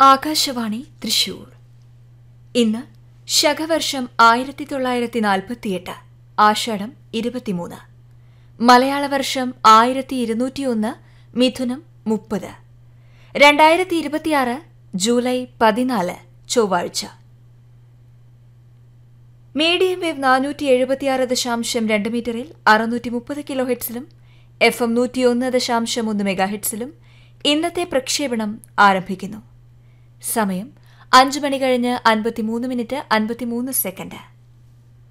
ആകാശവാണി തൃശൂർ ഇന്ന് ശകവർഷം ആയിരത്തി തൊള്ളായിരത്തി നാൽപ്പത്തിയെട്ട് ആഷാഢം ഇരുപത്തിമൂന്ന് മലയാള വർഷം ആയിരത്തി ഇരുന്നൂറ്റിയൊന്ന് മിഥുനം മുപ്പത് രണ്ടായിരത്തി ഇരുപത്തിയാറ് ജൂലൈ പതിനാല് ചൊവ്വാഴ്ച മീഡിയം വേവ് നാനൂറ്റി എഴുപത്തിയാറ് ദശാംശം രണ്ട് മീറ്ററിൽ അറുന്നൂറ്റി മുപ്പത് കിലോ ഹെഡ്സിലും എഫ് എം നൂറ്റിയൊന്ന് ദശാംശം ഒന്ന് മെഗാ ഹെഡ്സിലും ഇന്നത്തെ പ്രക്ഷേപണം ആരംഭിക്കുന്നു സമയം അഞ്ച് മണി കഴിഞ്ഞ് അൻപത്തിമൂന്ന് മിനിറ്റ് അൻപത്തിമൂന്ന് സെക്കൻഡ്